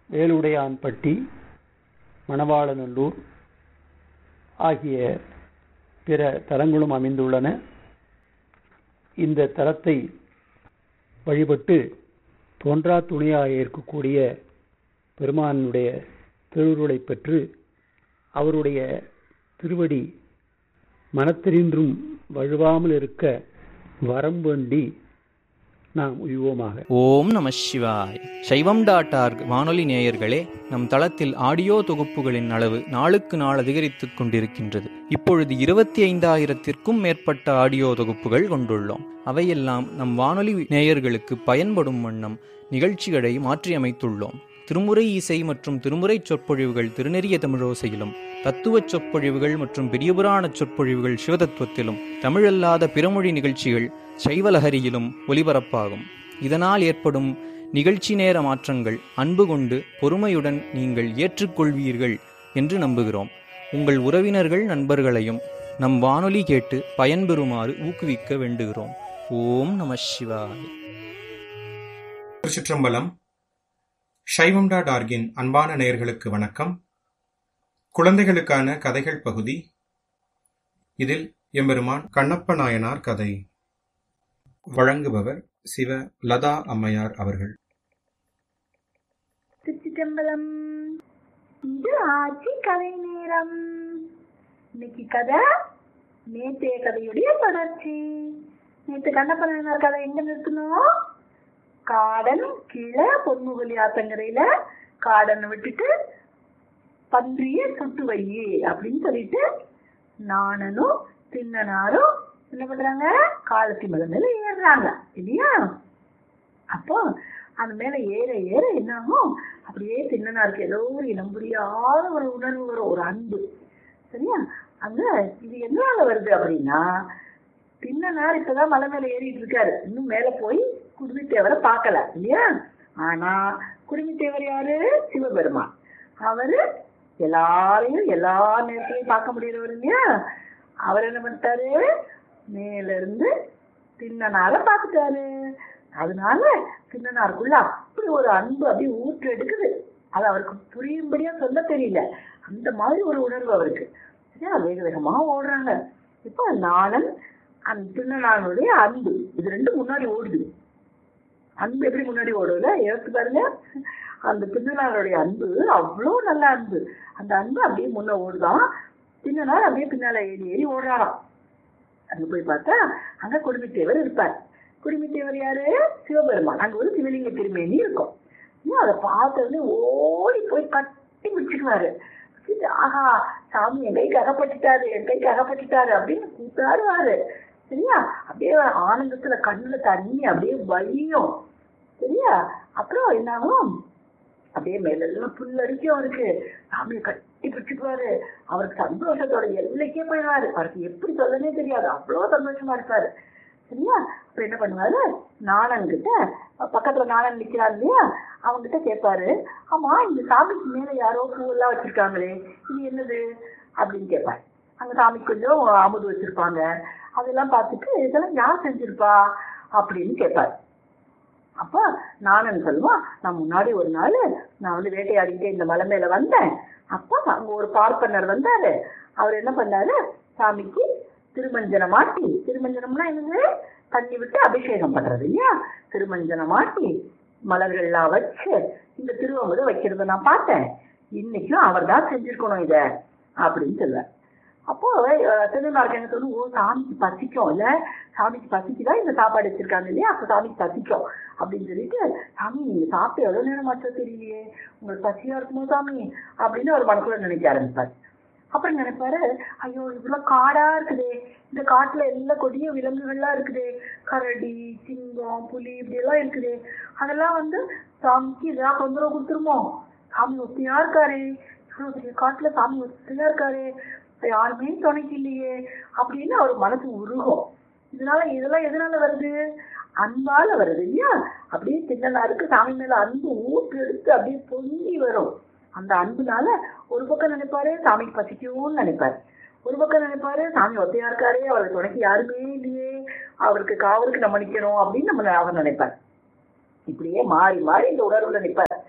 வேலுடையான்பட்டி மணவாளநல்லூர் ஆகிய பிற தலங்களும் அமைந்துள்ளன இந்த தலத்தை வழிபட்டு தோன்றா துணையாக இருக்கக்கூடிய பெருமானுடைய திருவுருளை பெற்று அவருடைய திருவடி மனத்திரின்றும் வழுவாமல் இருக்க வரம் வேண்டி நாம் உய்வோமாக ஓம் நம சிவாய் சைவம் டாட் ஆர்க் வானொலி நேயர்களே நம் தளத்தில் ஆடியோ தொகுப்புகளின் அளவு நாளுக்கு நாள் அதிகரித்துக் கொண்டிருக்கின்றது இப்பொழுது இருபத்தி ஐந்தாயிரத்திற்கும் மேற்பட்ட ஆடியோ தொகுப்புகள் கொண்டுள்ளோம் அவையெல்லாம் நம் வானொலி நேயர்களுக்கு பயன்படும் வண்ணம் நிகழ்ச்சிகளை மாற்றியமைத்துள்ளோம் திருமுறை இசை மற்றும் திருமுறை சொற்பொழிவுகள் திருநெறிய தமிழோசையிலும் தத்துவச் சொற்பொழிவுகள் மற்றும் பெரியபுராண சொற்பொழிவுகள் சிவதத்துவத்திலும் தமிழல்லாத பிறமொழி நிகழ்ச்சிகள் சைவலஹரியிலும் ஒலிபரப்பாகும் இதனால் ஏற்படும் நிகழ்ச்சி நேர மாற்றங்கள் அன்பு கொண்டு பொறுமையுடன் நீங்கள் ஏற்றுக்கொள்வீர்கள் என்று நம்புகிறோம் உங்கள் உறவினர்கள் நண்பர்களையும் நம் வானொலி கேட்டு பயன்பெறுமாறு ஊக்குவிக்க வேண்டுகிறோம் ஓம் நம சிவாய் திருச்சிற்றம்பலம் சைவம் டாட் ஆர்கின் அன்பான நேயர்களுக்கு வணக்கம் குழந்தைகளுக்கான கதைகள் பகுதி இதில் எம்பெருமான் கண்ணப்ப நாயனார் கதை வழங்குபவர் சிவ லதா அம்மையார் அவர்கள் திருச்சிட்டம்பலம் இது ஆட்சி கதை நேரம் இன்னைக்கு கதை நேற்றைய கதையுடைய தொடர்ச்சி நேற்று கண்ணப்ப நாயனார் கதை எங்க நிறுத்தணும் காடன் கீழே பொன்முகலி ஆத்தங்கரையில காடனை விட்டுட்டு பன்றிய சுட்டு வையி அப்படின்னு சொல்லிட்டு நாணனும் தின்னனாரும் என்ன பண்றாங்க காலத்தி மலை மேல ஏறுறாங்க இல்லையா அப்போ அது மேல ஏற ஏற என்ன ஆகும் அப்படியே தின்னனாருக்கு ஏதோ ஒரு இனம் புரியாத ஒரு உணர்வு வரும் ஒரு அன்பு சரியா அங்க இது எதனால வருது அப்படின்னா தின்னனார் இப்பதான் மலை மேல ஏறிட்டு இருக்காரு இன்னும் மேல போய் குடுமித்தேவரை பார்க்கல இல்லையா ஆனா குடுமித்தேவர் யாரு சிவபெருமான் அவரு எல்லாரையும் எல்லா நேரத்திலையும் பார்க்க முடியறவர் இல்லையா அவர் என்ன பண்ணிட்டாரு மேல இருந்து தின்னனார பார்த்துட்டாரு அதனால தின்னனாருக்குள்ள அப்படி ஒரு அன்பு அப்படியே ஊற்று எடுக்குது அது அவருக்கு புரியும்படியா சொல்ல தெரியல அந்த மாதிரி ஒரு உணர்வு அவருக்கு சரியா வேக வேகமா ஓடுறாங்க இப்போ நாளன் அந்த தின்னனாருடைய அன்பு இது ரெண்டும் முன்னாடி ஓடுது அன்பு எப்படி முன்னாடி ஓடுதுல யோசிச்சு பாருங்க அந்த தின்னனாருடைய அன்பு அவ்வளோ நல்ல அன்பு அந்த அன்பு அப்படியே முன்ன ஓடுதான் தின்னனார் அப்படியே பின்னால ஏறி ஏறி ஓடுறாராம் அங்க போய் பார்த்தா அங்க குடும்பத்தேவர் இருப்பார் குடும்பத்தேவர் யாரு சிவபெருமான் அங்க ஒரு சிவலிங்க திருமேனி இருக்கும் இன்னும் அதை பார்த்ததுல ஓடி போய் கட்டி பிடிச்சிக்குவாரு ஆஹா சாமி என் கைக்கு அகப்பட்டுட்டாரு என் கைக்கு அகப்பட்டுட்டாரு அப்படின்னு கூப்பிடாருவாரு சரியா அப்படியே ஆனந்தத்துல கண்ணுல தண்ணி அப்படியே வலியும் சரியா அப்புறம் என்னாகும் அப்படியே மேல எல்லாம் புல்லரிக்கும் அவருக்கு சாமியை கட்டி பிடிச்சிக்குவாரு அவருக்கு சந்தோஷத்தோட எல்லைக்கே போயிடுவாரு அவருக்கு எப்படி சொல்லனே தெரியாது அவ்வளவு சந்தோஷமா இருப்பாரு சரியா அப்ப என்ன பண்ணுவாரு நாணன் கிட்ட பக்கத்துல நாணன் நிக்கிறாரு இல்லையா அவங்கிட்ட கேட்பாரு ஆமா இந்த சாமிக்கு மேல யாரோ பூவெல்லாம் வச்சிருக்காங்களே இது என்னது அப்படின்னு கேட்பாரு அங்க சாமிக்கு கொஞ்சம் அமுது வச்சிருப்பாங்க அதெல்லாம் பார்த்துட்டு இதெல்லாம் யார் செஞ்சிருப்பா அப்படின்னு கேட்பாரு அப்ப நானன் சொல்லுவான் நான் முன்னாடி ஒரு நாள் நான் வந்து வேட்டையாடிக்கிட்டே இந்த மலை மேல வந்தேன் அப்ப அங்க ஒரு பார்ப்பனர் வந்தாரு அவர் என்ன பண்ணாரு சாமிக்கு திருமஞ்சனம் மாட்டி திருமஞ்சனம்னா என்னது தண்ணி விட்டு அபிஷேகம் பண்றது இல்லையா திருமஞ்சனம் மாட்டி மலர்கள்லாம் வச்சு இந்த திருவமுதை வைக்கிறத நான் பார்த்தேன் இன்னைக்கும் அவர் தான் செஞ்சிருக்கணும் இத அப்படின்னு சொல்லுவேன் அப்போ திருநாளுக்கு என்ன தோணும் ஓ சாமிக்கு பசிக்கும் இல்ல சாமிக்கு பசிக்குதா இந்த சாப்பாடு வச்சிருக்காங்க இல்லையா அப்ப சாமிக்கு பசிக்கும் அப்படின்னு சொல்லிட்டு சாமி நீங்க சாப்பிட்டு எவ்வளவு நேரம் ஆச்சோ தெரியலையே உங்களுக்கு பசியா இருக்குமோ சாமி அப்படின்னு அவர் மனசுல நினைக்க ஆரம்பிப்பார் அப்புறம் நினைப்பாரு ஐயோ இவ்வளவு காடா இருக்குதே இந்த காட்டுல எல்லா கொடிய விலங்குகள்லாம் இருக்குதே கரடி சிங்கம் புலி இப்படி எல்லாம் இருக்குதே அதெல்லாம் வந்து சாமிக்கு இதெல்லாம் தொந்தரவு கொடுத்துருமோ சாமி ஒத்தியா இருக்காரு இவ்வளவு பெரிய காட்டுல சாமி ஒத்தியா இருக்காரு யாருமே துணைக்கு இல்லையே அப்படின்னு அவர் மனசு உருகும் இதனால இதெல்லாம் எதனால வருது அன்பால வருது இல்லையா அப்படியே தின்னனாருக்கு சாமி மேல அன்பு ஊற்று எடுத்து அப்படியே பொங்கி வரும் அந்த அன்புனால ஒரு பக்கம் நினைப்பாரு சாமிக்கு பசிக்கும்னு நினைப்பாரு ஒரு பக்கம் நினைப்பாரு சாமி ஒத்தையா இருக்காரே அவருக்கு துணைக்கு யாருமே இல்லையே அவருக்கு காவலுக்கு நம்ம நிக்கணும் அப்படின்னு நம்ம அவர் நினைப்பார் இப்படியே மாறி மாறி இந்த உணர்வுல நிற்பார்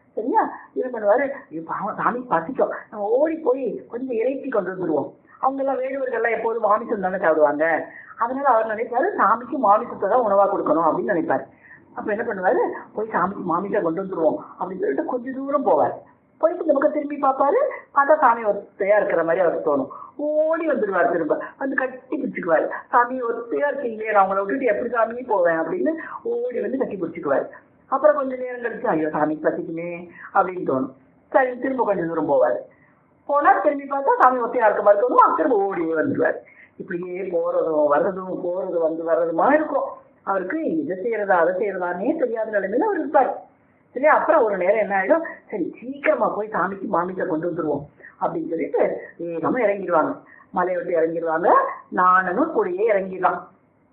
சரியா இது பண்ணுவாரு ஐயோ, பாவம் சாமி பசிக்கும் நம்ம ஓடி போய் கொஞ்சம் இறைச்சி கொண்டு வந்துருவோம் அவங்க எல்லாம் வேடுவர்கள்லாம் எப்போதும் மாமிசம் தானே சாப்பிடுவாங்க அதனால அவர் நினைப்பாரு சாமிக்கு மாமிசத்தை தான் உணவா கொடுக்கணும் அப்படின்னு நினைப்பாரு அப்ப என்ன பண்ணுவாரு போய் சாமிக்கு மாமிசம் கொண்டு வந்துருவோம் அப்படின்னு சொல்லிட்டு கொஞ்சம் தூரம் போவார் போயிட்டு இந்த பக்கம் திரும்பி பார்ப்பாரு பார்த்தா சாமி ஒத்தையா இருக்கிற மாதிரி அவருக்கு தோணும் ஓடி வந்துடுவார் திரும்ப வந்து கட்டி பிடிச்சிக்குவாரு சாமி ஒத்தையா இருக்கீங்களே நான் உங்களை விட்டுட்டு எப்படி சாமியே போவேன் அப்படின்னு ஓடி வந்து கட்டி பிடிச்சிக்குவாரு அப்புறம் கொஞ்ச நேரம் கழிச்சு ஐயோ சாமி பசிக்குமே அப்படின்னு தோணும் சரி திரும்ப கொஞ்சம் தூரம் போவார் போனா திரும்பி பார்த்தா சாமி ஒத்தையா இருக்க மாதிரி தோணும் திரும்ப ஓடி வந்துடுவார் இப்படியே போறதும் வர்றதும் போறது வந்து வர்றதுமா இருக்கும் அவருக்கு இதை செய்யறதா அதை செய்யறதானே தெரியாத நிலைமையில அவர் இருப்பார் சரி அப்புறம் ஒரு நேரம் என்ன ஆயிடும் சரி சீக்கிரமா போய் சாமிக்கு மாமிசை கொண்டு வந்துருவோம் அப்படின்னு சொல்லிட்டு வேகமா இறங்கிடுவாங்க மலையை விட்டு இறங்கிடுவாங்க நானும் கூடயே இறங்கிடலாம்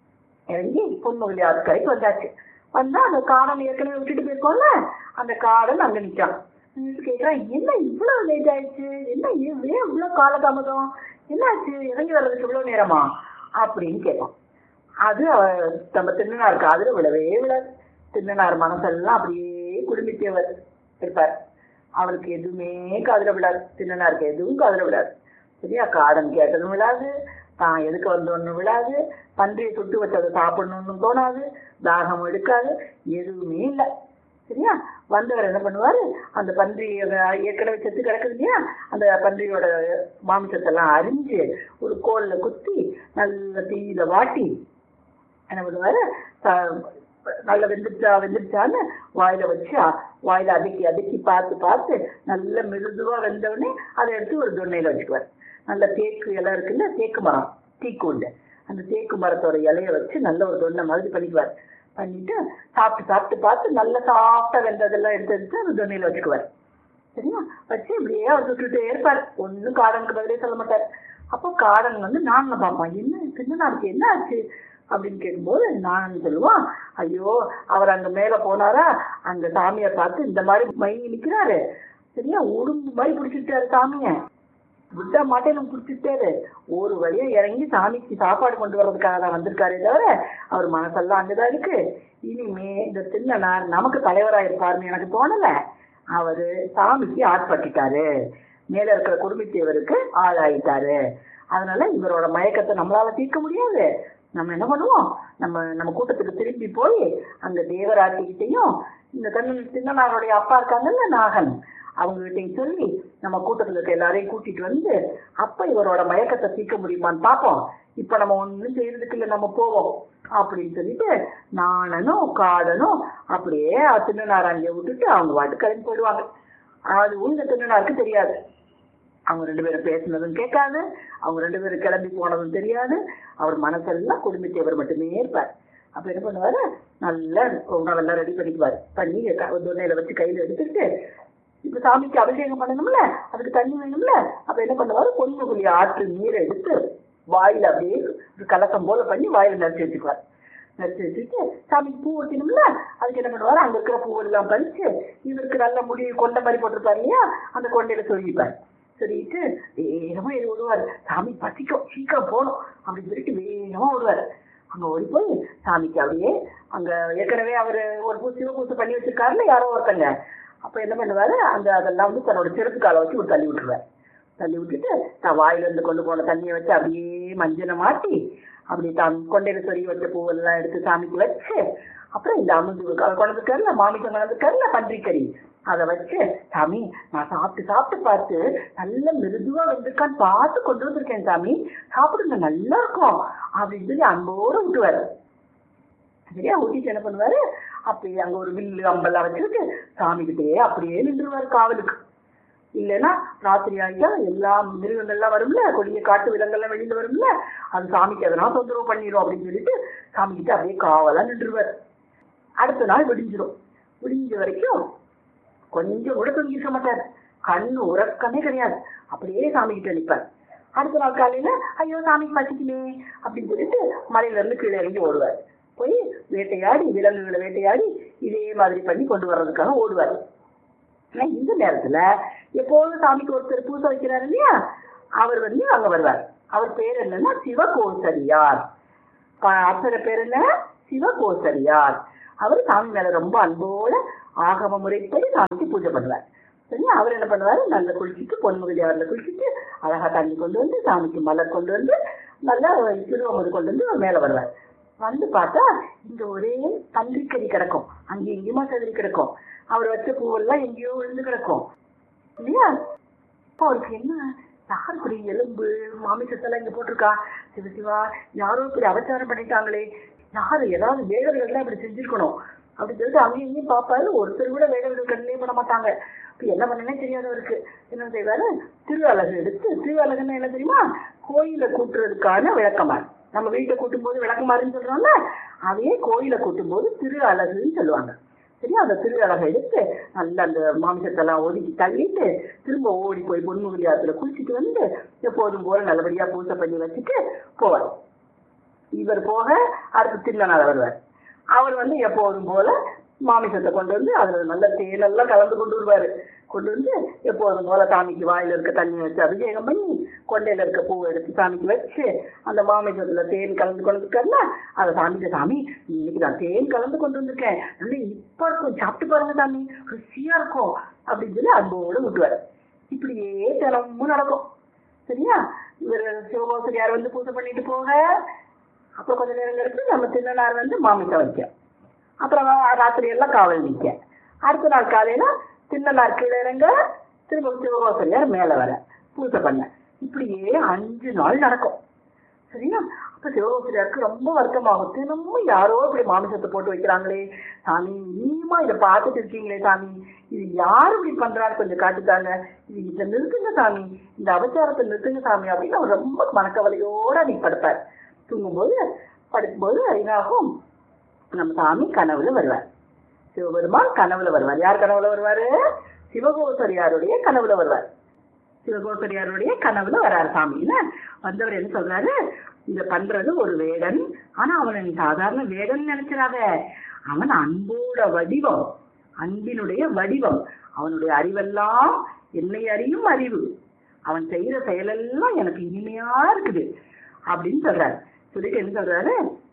இறங்கி பொன்முகலி ஆத்துக்கரைக்கு வந்தாச்சு வந்தா அந்த காடன் ஏற்கனவே விட்டுட்டு போயிருக்கோம்ல அந்த காடன் அங்க நிற்கான் கேட்குறான் என்ன இவ்வளவு லேட் ஆயிடுச்சு என்ன ஏன் ஏன் இவ்வளவு காலதாமதம் என்னாச்சு இறங்கி வர்றதுக்கு இவ்வளவு நேரமா அப்படின்னு கேட்பான் அது அவ- நம்ம திருநனார் காதுல விழவே விழாது திருநனார் மனசெல்லாம் அப்படியே குடும்பித்தேவர் இருப்பார் அவருக்கு எதுவுமே காதுல விழாது திருநனாருக்கு எதுவும் காதுல விழாது சரியா காடன் கேட்டதும் விழாது தான் எதுக்கு வந்தோன்னு விழாது பன்றியை சுட்டு வச்சதை சாப்பிடணும்னு தோணாது தாகம் எடுக்காது எதுவுமே இல்லை சரியா வந்தவர் என்ன பண்ணுவாரு அந்த பன்றி அத ஏற்கனவே செத்து கிடக்குது இல்லையா அந்த பன்றியோட மாமிசத்தெல்லாம் அரிஞ்சு ஒரு கோல்ல குத்தி நல்ல தீயில வாட்டி என்ன பண்ணுவாரு ச- நல்ல வெந்துருச்சா வெந்துருச்சான்னு வாயில வச்சு அ- வாயில அடுக்கி அடுக்கி பார்த்து பார்த்து நல்ல மிருதுவா வெந்தவுடனே அதை எடுத்து ஒரு தொன்னையில வச்சுக்குவார் நல்ல தேக்கு இலை இருக்குல்ல தேக்கு மரம் தீக்கூண்டு அந்த தேக்கு மரத்தோட இலைய வச்சு நல்ல ஒரு தொன்னை மாதிரி பண்ணிக்குவார் பண்ணிட்டு சாப்பிட்டு சாப்பிட்டு பார்த்து நல்ல சாப்பிட்ட வெந்ததெல்லாம் எடுத்து எடுத்து அந்த தொன்னையில வச்சுக்குவார் சரியா வச்சு இப்படியே அவர் சுட்டுட்டே இருப்பார் ஒண்ணும் காடனுக்கு பதிலே சொல்ல மாட்டார் அப்போ காடன் வந்து நான் பார்ப்பான் என்ன சின்னனாருக்கு என்ன ஆச்சு அப்படின்னு கேட்கும்போது நான் சொல்லுவான் ஐயோ அவர் அங்க மேல போனாரா அங்க சாமியை பார்த்து இந்த மாதிரி மயங்கி நிக்கிறாரு சரியா உடும்பு மாதிரி பிடிச்சிட்டாரு சாமிய விட்டா மாட்டேன்னு பிடிச்சிட்டாரு ஒரு வழியா இறங்கி சாமிக்கு சாப்பாடு கொண்டு வர்றதுக்காக தான் வந்திருக்காரே தவிர அவர் மனசெல்லாம் அங்கதான் இருக்கு இனிமே இந்த தின்னனார் நமக்கு தலைவரா இருப்பாருன்னு எனக்கு தோணல அவரு சாமிக்கு ஆட்பட்டுட்டாரு மேல இருக்கிற குடும்பத்தேவருக்கு ஆளாயிட்டாரு அதனால இவரோட மயக்கத்தை நம்மளால தீர்க்க முடியாது நம்ம என்ன பண்ணுவோம் நம்ம நம்ம கூட்டத்துக்கு திரும்பி போய் அந்த தேவராட்டிகிட்டையும் இந்த கண்ணன் சின்னனாருடைய அப்பா இருக்காங்கல்ல நாகன் அவங்க கிட்டையும் சொல்லி நம்ம கூட்டத்துல இருக்க எல்லாரையும் கூட்டிட்டு வந்து அப்ப இவரோட மயக்கத்தை தீர்க்க முடியுமான்னு பார்ப்போம் இப்ப நம்ம ஒண்ணும் செய்யறதுக்கு இல்லை நம்ம போவோம் அப்படின்னு சொல்லிட்டு நாணனும் காடனும் அப்படியே திருநார் அங்கே விட்டுட்டு அவங்க வாட்டு கிளம்பி போயிடுவாங்க அதுவும் இந்த திருநாருக்கு தெரியாது அவங்க ரெண்டு பேரும் பேசினதும் கேட்காது அவங்க ரெண்டு பேரும் கிளம்பி போனதும் தெரியாது அவர் மனசெல்லாம் குடும்பத்தேவர் மட்டுமே இருப்பார் அப்ப என்ன பண்ணுவாரு நல்ல உணவெல்லாம் ரெடி பண்ணிக்குவாரு பண்ணி க- ஒரு தொன்னையில வச்சு கையில எடுத்துட்டு இப்ப சாமிக்கு அபிஷேகம் பண்ணணும்ல அதுக்கு தண்ணி வேணும்ல அப்ப என்ன பண்ணுவாரு பொன்முகுலி ஆற்று நீரை எடுத்து வாயில அப்படியே ஒரு கலசம் போல பண்ணி வாயில நிறுத்தி வச்சுக்குவார் நிறுத்தி வச்சுட்டு சாமிக்கு பூ வைக்கணும்ல அதுக்கு என்ன பண்ணுவாரு அங்க இருக்கிற பூவெல்லாம் பறிச்சு இவருக்கு நல்ல முடி கொண்ட மாதிரி போட்டிருப்பாரு இல்லையா அந்த கொண்டையில சொல்லிப்பார் சொல்லிட்டு வேகமா இது விடுவார் சாமி பசிக்கும் சீக்கிரம் போகணும் அப்படின்னு சொல்லிட்டு வேகமா விடுவார் அங்க ஓடி போய் சாமிக்கு அப்படியே அங்க ஏற்கனவே அவரு ஒரு பூ சிவபூசை பண்ணி வச்சிருக்காருல்ல யாரோ ஒருத்தங்க அப்ப என்ன பண்ணுவாரு அந்த அதெல்லாம் வந்து தன்னோட செருப்பு காலை வச்சு ஒரு தள்ளி விட்டுருவார் தள்ளி விட்டுட்டு தான் வாயில இருந்து கொண்டு போன தண்ணியை வச்சு அப்படியே மஞ்சளை மாட்டி அப்படி தான் கொண்டையில சொறி வச்ச பூவெல்லாம் எடுத்து சாமிக்கு வச்சு அப்புறம் இந்த அமுது கொண்டதுக்கரில் மாமிசம் கொண்டதுக்கரில் பன்றிக்கறி அதை வச்சு சாமி நான் சாப்பிட்டு சாப்பிட்டு பார்த்து நல்ல மிருதுவா வந்திருக்கான்னு பார்த்து கொண்டு வந்திருக்கேன் சாமி சாப்பிடுங்க நல்லா இருக்கும் அப்படின்னு சொல்லி அன்போடு விட்டுவாரு சரியா ஊட்டிட்டு என்ன பண்ணுவாரு அப்படியே அங்க ஒரு வில்லு அம்பெல்லாம் வச்சுக்கிட்டு சாமி கிட்டே அப்படியே நின்றுவாரு காவலுக்கு இல்லைன்னா ராத்திரி ஆகிட்டா எல்லா மிருகங்கள்லாம் வரும்ல கொடிய காட்டு விலங்கெல்லாம் வெளியில வரும்ல அது சாமிக்கு எதனா தொந்தரவு பண்ணிடும் அப்படின்னு சொல்லிட்டு சாமி கிட்ட அப்படியே காவலா நின்றுவார் அடுத்த நாள் விடிஞ்சிடும் விடிஞ்ச வரைக்கும் கொஞ்சம் கூட தூங்கிருக்க மாட்டார் கண்ணு உறக்கமே கிடையாது அப்படியே சாமி கிட்ட நிற்பார் அடுத்த நாள் காலையில ஐயோ சாமிக்கு பசிக்குமே அப்படின்னு சொல்லிட்டு மலையில இருந்து கீழே இறங்கி ஓடுவார் போய் வேட்டையாடி விலங்குகளை வேட்டையாடி இதே மாதிரி பண்ணி கொண்டு வர்றதுக்காக ஓடுவார் ஆனா இந்த நேரத்துல எப்போதும் சாமிக்கு ஒருத்தர் பூசை வைக்கிறாரு இல்லையா அவர் வந்து அங்க வருவார் அவர் பேர் என்னன்னா சிவகோசரியார் ப- அர்ச்சகர் பேர் என்ன சிவகோசரியார் அவர் சாமி மேல ரொம்ப அன்போட ஆகம முறைப்படி சாமிக்கு பூஜை பண்ணுவார் சரியா அவர் என்ன பண்ணுவாரு நல்ல குளிச்சுட்டு பொன்முகலியாரில் குளிச்சுட்டு அழகா தண்ணி கொண்டு வந்து சாமிக்கு மலர் கொண்டு வந்து நல்லா திருவமுது கொண்டு வந்து மேலே வருவார் வந்து பார்த்தா இங்க ஒரே தந்திரிக்கறி கிடக்கும் அங்கே எங்கேயுமா சதுரி கிடக்கும் அவர் வச்ச பூவெல்லாம் எங்கேயோ விழுந்து கிடக்கும் இல்லையா அப்போ அவருக்கு என்ன யார் இப்படி எலும்பு மாமிசத்தெல்லாம் இங்க போட்டிருக்கா சிவ சிவா யாரோ இப்படி அவச்சாரம் பண்ணிட்டாங்களே யாரு ஏதாவது வேடர்கள்லாம் இப்படி செஞ்சிருக்கணும் அப்படின்னு சொல்லிட்டு அங்கேயும் இங்கேயும் பார்ப்பாரு ஒருத்தர் கூட வேடர்கள் கண்ணிலே பண்ண மாட்டாங்க இப்போ என்ன பண்ணனே தெரியாதவருக்கு என்ன செய்வாரு திரு அழகு எடுத்து திரு அழகுன்னா என்ன தெரியுமா கோயிலை கூட்டுறதுக்கான விளக்கமாறு நம்ம வீட்டை கூட்டும் போது விளக்கமாறுன்னு சொல்றோம்ல அதையே கோயிலை கூட்டும் போது திரு அழகுன்னு சொல்லுவாங்க சரியா அந்த திரு அழகை எடுத்து நல்லா அந்த மாமிசத்தெல்லாம் ஒதுக்கி தள்ளிட்டு திரும்ப ஓடி போய் பொன்முகலி ஆத்துல குளிச்சுட்டு வந்து எப்போதும் போல நல்லபடியா பூசை பண்ணி வச்சுட்டு போவார் இவர் போக அடுத்து தில்லனார் வருவார் அவர் வந்து எப்போதும் போல மாமிசத்தை கொண்டு வந்து அதுல நல்ல தேனெல்லாம் கலந்து கொண்டு வருவாரு கொண்டு வந்து எப்போதும் போல சாமிக்கு வாயில இருக்க தண்ணி வச்சு அபிஷேகம் பண்ணி கொண்டையில இருக்க பூவை எடுத்து சாமிக்கு வச்சு அந்த மாமிசத்துல தேன் கலந்து கொண்டு இருக்காருன்னா அதை சாமிக்கு சாமி இன்னைக்கு நான் தேன் கலந்து கொண்டு வந்திருக்கேன் நல்லா இப்ப இருக்கும் சாப்பிட்டு பாருங்க சாமி ருசியா இருக்கும் அப்படின்னு சொல்லி அன்போடு விட்டுவாரு இப்படியே தினமும் நடக்கும் சரியா இவர் சிவகோசரியார் வந்து பூஜை பண்ணிட்டு போக அப்புறம் கொஞ்ச நேரம் கழிச்சு நம்ம தின்னனார் வந்து மாமிசம் வைக்க அப்புறம் ராத்திரி எல்லாம் காவல் நிற்க அடுத்த நாள் காலையில தின்னனார் கீழே இறங்க திரும்ப சிவகோசரியார் மேல வர பூஜை பண்ண இப்படியே அஞ்சு நாள் நடக்கும் சரியா அப்ப சிவகோசரியாருக்கு ரொம்ப வருத்தமாகும் தினமும் யாரோ இப்படி மாமிசத்தை போட்டு வைக்கிறாங்களே சாமி நீமா இதை பார்த்துட்டு இருக்கீங்களே சாமி இது யார் இப்படி பண்றாரு கொஞ்சம் காட்டுத்தாங்க இது இதை நிறுத்துங்க சாமி இந்த அபச்சாரத்தை நிறுத்துங்க சாமி அப்படின்னு அவர் ரொம்ப மனக்கவலையோட அன்னைக்கு படுப்பார் தூங்கும்போது படுக்கும்போது என்னாகும் நம்ம சாமி கனவுல வருவார் சிவபெருமான் கனவுல வருவார் யார் கனவுல வருவாரு சிவகோசரியாருடைய கனவுல வருவார் சிவகோசரியாருடைய கனவுல வராரு சாமி என்ன வந்தவர் என்ன சொல்றாரு இத பண்றது ஒரு வேடன் ஆனா அவனை நீ சாதாரண வேடன் நினைச்சிடாத அவன் அன்போட வடிவம் அன்பினுடைய வடிவம் அவனுடைய அறிவெல்லாம் என்னை அறியும் அறிவு அவன் செய்யற செயலெல்லாம் எனக்கு இனிமையா இருக்குது அப்படின்னு சொல்றாரு சொல்லிட்டு என்ன சொல்றாரு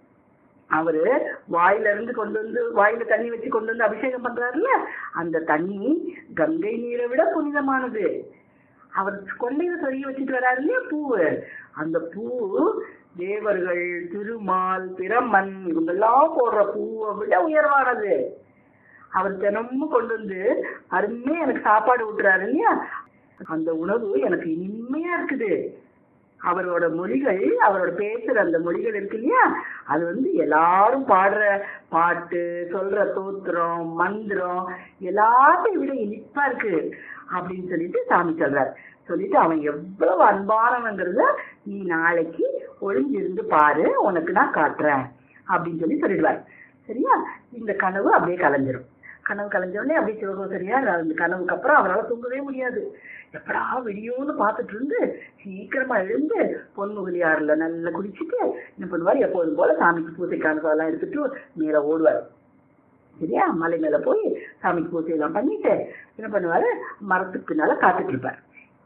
அவரு வாயில இருந்து கொண்டு வந்து வாயில தண்ணி வச்சு கொண்டு வந்து அபிஷேகம் பண்றாருல்ல அந்த தண்ணி கங்கை நீரை விட புனிதமானது அவர் கொண்டையில சொருகி வச்சுட்டு வராரு இல்லையா பூவு அந்த பூ தேவர்கள் திருமால் பிரமன் இவங்கெல்லாம் போடுற பூவை விட உயர்வானது அவர் தினமும் கொண்டு வந்து அருமையா எனக்கு சாப்பாடு விட்டுறாரு இல்லையா அந்த உணவு எனக்கு இனிமையா இருக்குது அவரோட மொழிகள் அவரோட பேசுற அந்த மொழிகள் இருக்கு இல்லையா அது வந்து எல்லாரும் பாடுற பாட்டு சொல்ற தோத்திரம் மந்திரம் எல்லாத்தையும் விட இனிப்பா இருக்கு அப்படின்னு சொல்லிட்டு சாமி சொல்றார் சொல்லிட்டு அவன் எவ்வளவு அன்பானவங்கிறத நீ நாளைக்கு ஒளிஞ்சிருந்து பாரு உனக்கு நான் காட்டுறேன் அப்படின்னு சொல்லி சொல்லிடுவார் சரியா இந்த கனவு அப்படியே கலைஞ்சிரும் கனவு கலைஞ்ச உடனே அப்படியே சிவகோசரியா அந்த கனவுக்கு அப்புறம் அவரால் தூங்கவே முடியாது எப்படா விடியோன்னு பார்த்துட்டு இருந்து சீக்கிரமா எழுந்து பொன்முகலியாறுல நல்லா குடிச்சிட்டு என்ன பண்ணுவார் எப்போதும் போல சாமிக்கு பூசைக்கானதெல்லாம் எடுத்துட்டு மேல ஓடுவார் சரியா மலை மேல போய் சாமிக்கு பூஜையெல்லாம் பண்ணிட்டு என்ன பண்ணுவாரு மரத்துக்கு பின்னால காத்துட்டு இருப்பார்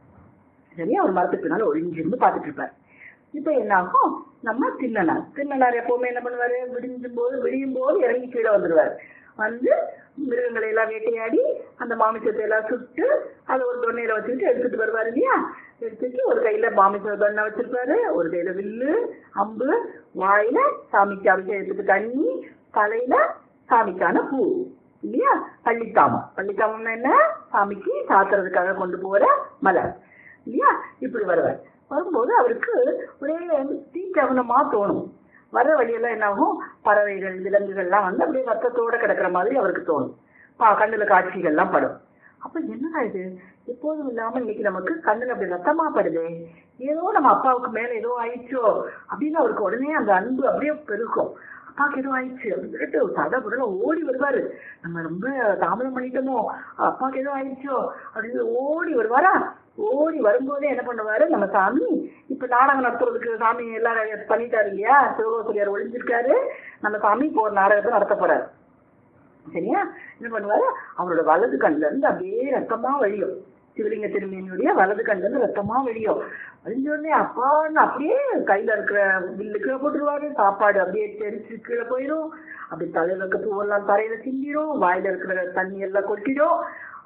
சரியா ஒரு மரத்துக்கு பின்னால ஒழிஞ்சிருந்து பார்த்துட்டு இருப்பார் இப்ப என்ன ஆகும் நம்ம தின்னனார் தின்னனார் எப்பவுமே என்ன பண்ணுவாரு விடிஞ்சும் போது விடியும் போது இறங்கி கீழே வந்துடுவார் வந்து மிருகங்களை எல்லாம் வேட்டையாடி அந்த மாமிசத்தை எல்லாம் சுட்டு அதை ஒரு தொண்ணையில வச்சுக்கிட்டு எடுத்துட்டு வருவாரு இல்லையா எடுத்துட்டு ஒரு கையில மாமிச தொண்ணை வச்சிருப்பாரு ஒரு கையில வில்லு அம்பு வாயில சாமிக்கு அபிஷேகத்துக்கு தண்ணி தலையில சாமிக்கான பூ இல்லையா பள்ளித்தாமம் பள்ளித்தாமம்னா என்ன சாமிக்கு சாத்துறதுக்காக கொண்டு போற மலர் இல்லையா இப்படி வருவார் வரும்போது அவருக்கு ஒரே தீச்சவனமா தோணும் வர்ற வழியெல்லாம் என்ன ஆகும் பறவைகள் விலங்குகள்லாம் வந்து அப்படியே ரத்தத்தோட கிடக்குற மாதிரி அவருக்கு தோணும் பா கண்ணுல காட்சிகள்லாம் படும் அப்ப என்னடா இது எப்போதும் இல்லாம இன்னைக்கு நமக்கு கண்ணுல அப்படி ரத்தமா படுது ஏதோ நம்ம அப்பாவுக்கு மேல ஏதோ ஆயிடுச்சோ அப்படின்னு அவருக்கு உடனே அந்த அன்பு அப்படியே பெருக்கும் அப்பாவுக்கு ஏதோ ஆயிடுச்சு அப்படின்னு சொல்லிட்டு சத புடல ஓடி வருவாரு நம்ம ரொம்ப தாமதம் பண்ணிட்டோமோ அப்பாவுக்கு ஏதோ ஆயிடுச்சோ அப்படின்னு ஓடி வருவாரா ஓடி வரும்போதே என்ன பண்ணுவாரு நம்ம சாமி இப்ப நாடகம் நடத்துறதுக்கு சாமி எல்லாரும் பண்ணிட்டாரு இல்லையா சிவகோசரியார் ஒளிஞ்சிருக்காரு நம்ம சாமி இப்போ ஒரு நாடகத்தை நடத்த போறாரு சரியா என்ன பண்ணுவாரு அவரோட வலது கண்ணுல இருந்து அப்படியே ரத்தமா வழியும் சிவலிங்க திருமேனியுடைய வலது கண்ணிலிருந்து ரத்தமா வெளியும் வழிஞ்ச உடனே அப்பான்னு அப்படியே கையில இருக்கிற வில்லு கீழே போட்டுருவாரு சாப்பாடு அப்படியே தெரிச்சு கீழே போயிடும் அப்படி தலையில இருக்க பூவெல்லாம் தரையில சிந்திரும் வாயில இருக்கிற தண்ணி எல்லாம் கொட்டிடும்